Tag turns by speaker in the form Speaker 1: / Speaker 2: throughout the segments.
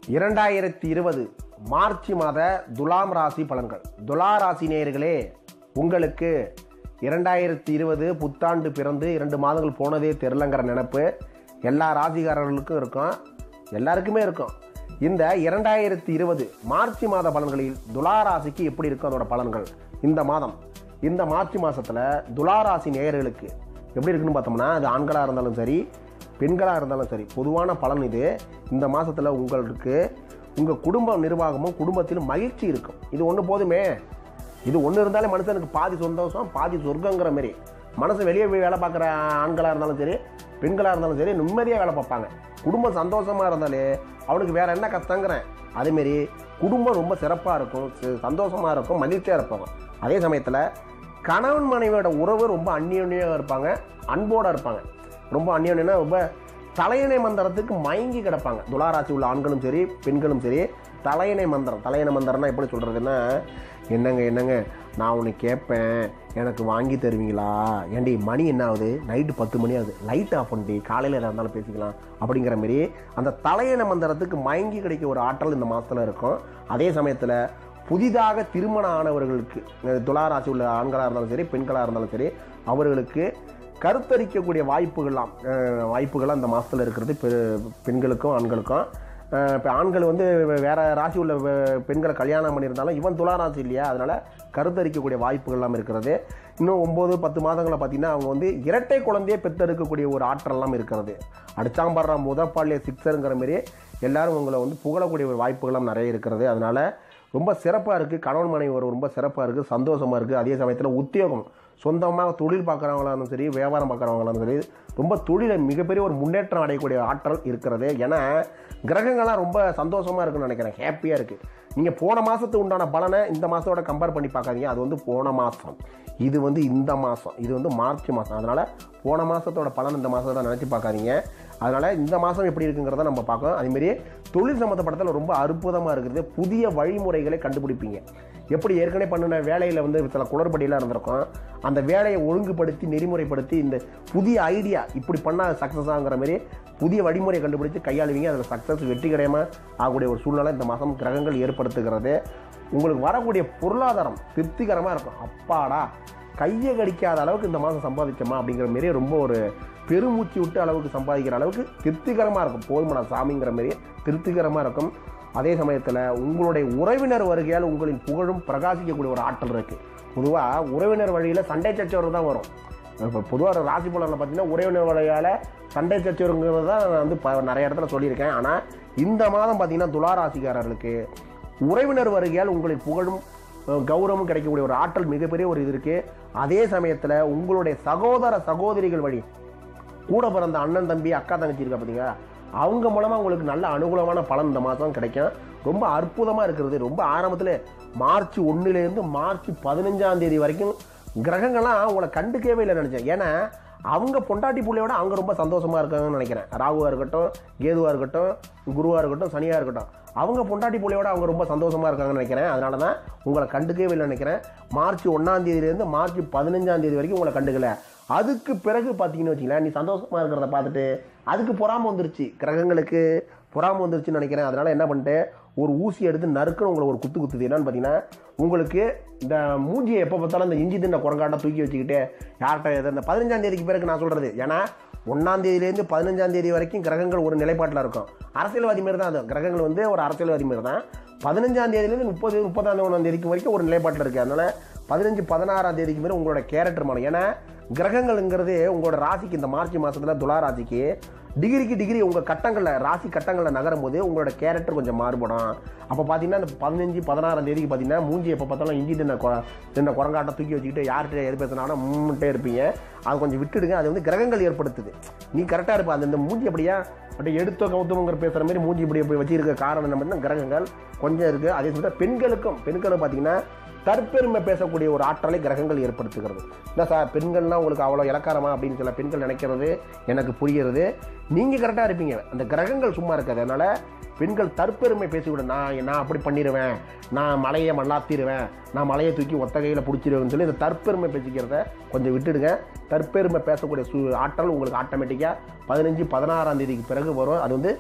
Speaker 1: இரண்டாயிரத்தி இருபது மார்ச் மாத துலாம் ராசி பலன்கள் துலா ராசி நேயர்களே உங்களுக்கு இரண்டாயிரத்தி இருபது புத்தாண்டு பிறந்து இரண்டு மாதங்கள் போனதே தெரிலங்கிற நினப்பு எல்லா ராசிக்காரர்களுக்கும் இருக்கும் எல்லாருக்குமே இருக்கும் இந்த இரண்டாயிரத்தி இருபது மார்ச் மாத பலன்களில் துலா ராசிக்கு எப்படி இருக்கும் அதோட பலன்கள் இந்த மாதம் இந்த மார்ச் மாதத்தில் துலா ராசி நேயர்களுக்கு எப்படி இருக்குன்னு பார்த்தோம்னா அது ஆண்களாக இருந்தாலும் சரி பெண்களாக இருந்தாலும் சரி பொதுவான பலன் இது இந்த மாதத்தில் உங்களுக்கு உங்கள் குடும்ப நிர்வாகமும் குடும்பத்திலும் மகிழ்ச்சி இருக்கும் இது ஒன்று போதுமே இது ஒன்று இருந்தாலே மனுஷனுக்கு பாதி சந்தோஷம் பாதி சொர்க்கங்கிற மாதிரி மனசு வெளியே போய் வேலை பார்க்குற ஆண்களாக இருந்தாலும் சரி பெண்களாக இருந்தாலும் சரி நிம்மதியாக வேலை பார்ப்பாங்க குடும்பம் சந்தோஷமாக இருந்தாலே அவனுக்கு வேற என்ன கஷ்டங்கிறேன் அதேமாரி குடும்பம் ரொம்ப சிறப்பாக இருக்கும் ச- சந்தோஷமா இருக்கும் மகிழ்ச்சியாக இருப்பாங்க அதே சமயத்தில் கணவன் மனைவியோட உறவு ரொம்ப அந்யோன்யம் இருப்பாங்க அன்போடு இருப்பாங்க ரொம்ப அந்யோன்யம்னா ரொம்ப தலையணை மந்திரத்துக்கு மயங்கி கிடப்பாங்க துளாராசி உள்ள ஆண்களும் சரி பெண்களும் சரி தலையணை மந்திரம் தலையணை மந்திரம்னா எப்படி சொல்கிறதுன்னா என்னங்க என்னங்க நான் உன்னை கேட்பேன் எனக்கு வாங்கி தருவீங்களா ஏண்டி மணி என்ன ஆகுது நைட்டு பத்து மணி ஆகுது லைட் ஆஃப் பண்ணி காலையில் எதாக இருந்தாலும் பேசிக்கலாம் அப்படிங்கிற மாதிரி அந்த தலையணை மந்திரத்துக்கு மயங்கி கிடைக்க ஒரு ஆற்றல் இந்த மாதத்தில் இருக்கும் அதே சமயத்தில் புதிதாக திருமணம் ஆனவர்களுக்கு அஹ் துளாராசி உள்ள ஆண்களாக இருந்தாலும் சரி பெண்களாக இருந்தாலும் சரி அவர்களுக்கு கருத்தரிக்கக்கூடிய வாய்ப்புகள்லாம் அஹ் வாய்ப்புகள்லாம் இந்த மாதத்தில் இருக்கிறது பெ- பெண்களுக்கும் ஆண்களுக்கும் இப்போ ஆண்கள் வந்து வேற ராசி உள்ள வெ- பெண்களை கல்யாணம் பண்ணியிருந்தாலும் இவன் துலா ராசி இல்லையா அதனால் கருத்தரிக்கக்கூடிய வாய்ப்புகள்லாம் இருக்கிறது இன்னும் ஒம்பது பத்து மாதங்களில் பார்த்தீங்கன்னா அவங்க வந்து இரட்டை குழந்தையை பெற்றெடுக்கக்கூடிய ஒரு ஆற்றல்லாம் இருக்கிறது அடிச்சாம்படுற முதப்பாளிய சிக்ஸருங்கிற மாதிரி எல்லாரும் உங்களை வந்து புகழக்கூடிய ஒரு வாய்ப்புகள்லாம் நிறைய இருக்கிறது அதனால் ரொம்ப சிறப்பாக இருக்குது கணவன் மனைவி ஒரு ரொம்ப சிறப்பாக இருக்குது சந்தோஷமாக இருக்குது அதே சமயத்தில் உத்தியோகம் சொந்தமாக தொழில் பார்க்குறவங்களா இருந்தாலும் சரி வியாபாரம் பார்க்குறவங்களா இருந்தாலும் சரி ரொம்ப தொழிலில் மிகப்பெரிய ஒரு முன்னேற்றம் அடையக்கூடிய ஆற்றல் இருக்கிறது ஏன்னா கிரகங்கள்லாம் ரொம்ப சந்தோஷமாக இருக்குன்னு நினைக்கிறேன் ஹாப்பியாக இருக்குது நீங்கள் போன மாதத்துக்கு உண்டான பலனை இந்த மாதத்தோட கம்பேர் பண்ணி பார்க்காதீங்க அது வந்து போன மாதம் இது வந்து இந்த மாதம் இது வந்து மார்ச் மாதம் அதனால் போன மாதத்தோட பலன் இந்த மாதத்தை நினச்சி பார்க்காதீங்க அதனால் இந்த மாதம் எப்படி இருக்குங்கிறத நம்ம பார்க்கணும் அதேமாரி தொழில் சம்மந்தப்பட்டதில் ரொம்ப அற்புதமாக இருக்குது புதிய வழிமுறைகளை கண்டுபிடிப்பீங்க எப்படி ஏற்கனவே பண்ணின வேலையில் வந்து சில குளறுபடியெல்லாம் இருந்திருக்கும் அந்த வேலையை ஒழுங்குபடுத்தி நெறிமுறைப்படுத்தி இந்த புதிய ஐடியா இப்படி பண்ணால் சக்ஸஸ் ஆகுங்கிற மாதிரி புதிய வழிமுறை கண்டுபிடித்து கையாளுவீங்க அதில் சக்ஸஸ் வெற்றிகரமாக ஆகக்கூடிய ஒரு சூழ்நிலை இந்த மாதம் கிரகங்கள் ஏற்படுத்துகிறது உங்களுக்கு வரக்கூடிய பொருளாதாரம் திருப்திகரமாக இருக்கும் அப்பாடா கையை கடிக்காத அளவுக்கு இந்த மாதம் சம்பாதிச்சோமா அப்படிங்கிற மாரி ரொம்ப ஒரு பெருமூச்சு விட்டு அளவுக்கு சம்பாதிக்கிற அளவுக்கு திருப்திகரமாக இருக்கும் போதுமான சாமிங்கிற மாரி திருப்திகரமாக இருக்கும் அதே சமயத்தில் உங்களுடைய உறவினர் வருகையால் உங்களின் புகழும் பிரகாசிக்கக்கூடிய ஒரு ஆற்றல் இருக்குது பொதுவாக உறவினர் வழியில் சண்டை சச்சரவு தான் வரும் இப்போ பொதுவாக ராசி பலனில் பார்த்தீங்கன்னா உறவினர் வழியால் சண்டை சச்சரவுங்கிறது தான் நான் வந்து ப- நிறைய இடத்துல சொல்லியிருக்கேன் ஆனால் இந்த மாதம் பார்த்தீங்கன்னா துலா ராசிக்காரர்களுக்கு உறவினர் வருகையால் உங்களின் புகழும் அஹ், கௌரவமும் கிடைக்கக்கூடிய ஒரு ஆற்றல் மிகப்பெரிய ஒரு இது இருக்குது அதே சமயத்தில் உங்களுடைய சகோதர சகோதரிகள் வழி கூட பிறந்த அண்ணன் தம்பி அக்கா தங்கச்சி இருக்கா பார்த்தீங்களா அவங்க மூலமாக உங்களுக்கு நல்ல அனுகூலமான பலன் இந்த மாதம் கிடைக்கும் ரொம்ப அற்புதமாக இருக்கிறது ரொம்ப ஆரம்பத்தில் மார்ச் ஒன்றுலேருந்து மார்ச் பதினஞ்சாம் தேதி வரைக்கும் கிரகங்கள்லாம் உங்களை கண்டுக்கவே இல்லை நினச்சேன் ஏன்னா அவங்க பொண்டாட்டி புள்ளையோட அவங்க ரொம்ப சந்தோஷமாக இருக்காங்கன்னு நினைக்கிறேன் ராகுவாக இருக்கட்டும் கேதுவாக இருக்கட்டும் குருவாக இருக்கட்டும் சனியாக இருக்கட்டும் அவங்க பொண்டாட்டி புள்ளையோட அவங்க ரொம்ப சந்தோஷமாக இருக்காங்கன்னு நினைக்கிறேன் அதனால தான் உங்களை கண்டுக்கவே இல்லை நினைக்கிறேன் மார்ச் ஒன்றாம் தேதியிலேருந்து மார்ச் பதினஞ்சாம் தேதி வரைக்கும் உங்களை கண்டுக்கல அதுக்கு பிறகு பார்த்தீங்கன்னு வச்சுங்களேன் நீ சந்தோஷமா இருக்கிறத பார்த்துட்டு அதுக்கு பொறாம வந்துருச்சு கிரகங்களுக்கு பொறாம வந்துருச்சுன்னு நினைக்கிறேன் அதனால என்ன பண்ணிட்டேன் ஒரு ஊசி எடுத்து நறுக்குன்னு உங்களை ஒரு குத்து குத்துது என்னன்னு பார்த்தீங்கன்னா உங்களுக்கு இந்த மூஞ்சியை எப்போ பார்த்தாலும் இந்த இஞ்சி தின்ன குரங்காட்டை தூக்கி வச்சுக்கிட்டு யார்கிட்ட எது இந்த பதினஞ்சாம் தேதிக்கு பிறகு நான் சொல்கிறது ஏன்னா ஒன்றாம் தேதியிலேருந்து பதினஞ்சாம் தேதி வரைக்கும் கிரகங்கள் ஒரு நிலைப்பாட்டில் இருக்கும் அரசியல்வாதி மாரி தான் அது கிரகங்கள் வந்து ஒரு அரசியல்வாதி மாரி தான் பதினஞ்சாம் தேதியிலேருந்து முப்பது முப்பதாம் ஒன்றாம் தேதிக்கு வரைக்கும் ஒரு நிலைப்பாட்டில் இருக்குது அதனால பதினஞ்சு பதினாறாம் தேதிக்கு மேலே உங்களோட கேரக்டர் மாறும் ஏன்னா கிரகங்கள்ங்கிறது உங்களோட ராசிக்கு இந்த மார்ச் மாதத்தில் துலா ராசிக்கு டிகிரிக்கு டிகிரி உங்கள் கட்டங்களில் ராசி கட்டங்களில் நகரும் போது உங்களோட கேரக்டர் கொஞ்சம் மாறுபடும் அப்போ பார்த்தீங்கன்னா இந்த பதினஞ்சு பதினாறாம் தேதிக்கு பார்த்தீங்கன்னா மூஞ்சி எப்போ பார்த்தாலும் இஞ்சி தின்ன கொ தின்ன குரங்காட்டம் தூக்கி வச்சுக்கிட்டு யார்கிட்ட எது பேசினாலும் மூட்டே இருப்பீங்க அது கொஞ்சம் விட்டுடுங்க அது வந்து கிரகங்கள் ஏற்படுத்துது நீ கரெக்டாக இருப்ப அந்த இந்த மூஞ்சி அப்படியா அப்படியே எடுத்தோ கவுத்தவங்கிற பேசுகிற மாதிரி மூஞ்சி இப்படி இப்படி வச்சிருக்க காரணம் என்ன பண்ணா கிரகங்கள் கொஞ்சம் இருக்குது அதே சமயத்தில் பெண்களுக்கும் பெண்களும் பார்த்தீங்கன்னா தற்பெருமை பேசக்கூடிய ஒரு ஆற்றலை கிரகங்கள் ஏற்படுத்துகிறது என்ன சார் பெண்கள்லாம் உங்களுக்கு அவ்வளோ இலக்காரமா அப்படின்னு சில பெண்கள் நினைக்கிறது எனக்கு புரிகிறது நீங்கள் கரெக்டாக இருப்பீங்க அந்த கிரகங்கள் சும்மா இருக்காது அதனால் பெண்கள் தற்பெருமை பேசிவிட நான் நான் அப்படி பண்ணிடுவேன் நான் மலையை மல்லாத்திடுவேன் நான் மலையை தூக்கி ஒத்த கையில் பிடிச்சிருவேன்னு சொல்லி இந்த தற்பெருமை பேசிக்கிறத கொஞ்சம் விட்டுடுங்க தற்பெருமை பேசக்கூடிய சு ஆற்றல் உங்களுக்கு ஆட்டோமேட்டிக்காக பதினஞ்சு பதினாறாம் தேதிக்கு பிறகு வரும் அது வந்து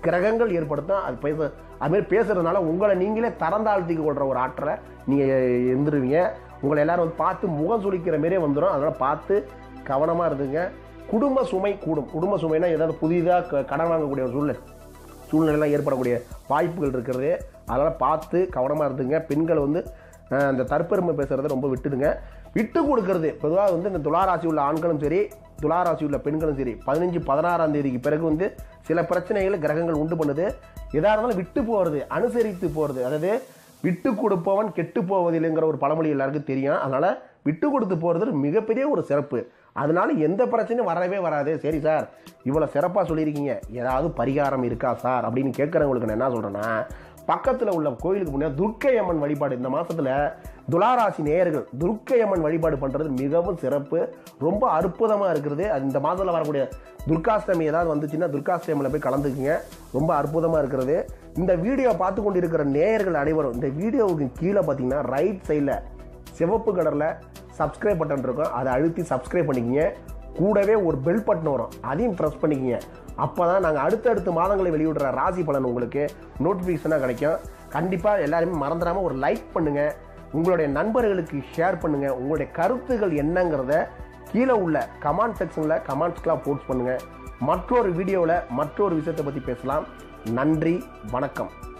Speaker 1: கிரகங்கள் ஏற்படுத்தும் அது பேச அதுமாரி பேசுறதுனால உங்களை நீங்களே தரந்தாழ்த்திக்க கொள்ற ஒரு ஆற்றலை நீங்கள் இருந்துருவீங்க உங்களை எல்லாரும் வந்து பார்த்து முகம் சுளிக்கிற மாரியே வந்துடும் அதனால் பார்த்து கவனமாக இருந்துங்க குடும்ப சுமை கூடும் குடும்ப சுமைனா ஏதாவது புதிதாக கடன் வாங்கக்கூடிய ஒரு சூழ்நிலை சூழ்நிலைலாம் ஏற்படக்கூடிய வாய்ப்புகள் இருக்கிறது அதனால் பார்த்து கவனமாக இருந்துங்க பெண்கள் வந்து அஹ், அந்த தற்பெருமை பேசுகிறத ரொம்ப விட்டுடுங்க விட்டு கொடுக்கறது பொதுவாக வந்து இந்த துளாராசி உள்ள ஆண்களும் சரி துளாராசி உள்ள பெண்களும் சரி பதினஞ்சு பதினாறாம் தேதிக்கு பிறகு வந்து சில பிரச்சனைகளை கிரகங்கள் உண்டு பண்ணுது எதாக இருந்தாலும் விட்டு போகிறது அனுசரித்து போகிறது அதாவது விட்டு கொடுப்பவன் கெட்டு போவதில்லைங்கிற ஒரு பழமொழி எல்லாருக்கும் தெரியும் அதனால் விட்டு கொடுத்து போகிறது மிகப்பெரிய ஒரு சிறப்பு அதனால எந்த பிரச்சனையும் வரவே வராது சரி சார் இவ்வளோ சிறப்பாக சொல்லியிருக்கீங்க ஏதாவது பரிகாரம் இருக்கா சார் அப்படின்னு கேட்குறவங்களுக்கு நான் என்ன சொல்கிறேன்னா பக்கத்தில் உள்ள கோயிலுக்கு முன்னாடி துர்க்கை அம்மன் வழிபாடு இந்த மாதத்தில் துளாராசி நேயர்கள் துர்க்கை அம்மன் வழிபாடு பண்ணுறது மிகவும் சிறப்பு ரொம்ப அற்புதமாக இருக்கிறது அது இந்த மாதத்தில் வரக்கூடிய துர்காஷ்டமி ஏதாவது வந்துச்சுன்னா துர்காஷ்டமியில் போய் கலந்துக்குங்க ரொம்ப அற்புதமாக இருக்கிறது இந்த வீடியோ பார்த்து கொண்டு இருக்கிற நேயர்கள் அனைவரும் இந்த வீடியோவுக்கு கீழே பார்த்தீங்கன்னா ரைட் சைடில் சிவப்பு கலரில் சப்ஸ்கிரைப் பட்டன் இருக்கும் அதை அழுத்தி சப்ஸ்கிரைப் பண்ணிக்கிங்க கூடவே ஒரு பெல் பட்டன் வரும் அதையும் ப்ரெஸ் பண்ணிக்கிங்க அப்போ தான் நாங்கள் அடுத்தடுத்த மாதங்களை வெளியிடுற ராசி பலன் உங்களுக்கு நோட்டிஃபிகேஷனாக கிடைக்கும் கண்டிப்பாக எல்லாருமே மறந்துடாமல் ஒரு லைக் பண்ணுங்கள் உங்களுடைய நண்பர்களுக்கு ஷேர் பண்ணுங்கள் உங்களுடைய கருத்துகள் என்னங்கிறத கீழே உள்ள கமெண்ட் செக்ஷனில் கமெண்ட்ஸ்க்கெலாம் போஸ்ட் பண்ணுங்கள் மற்றொரு வீடியோவில் மற்றொரு விஷயத்தை பற்றி பேசலாம் நன்றி வணக்கம்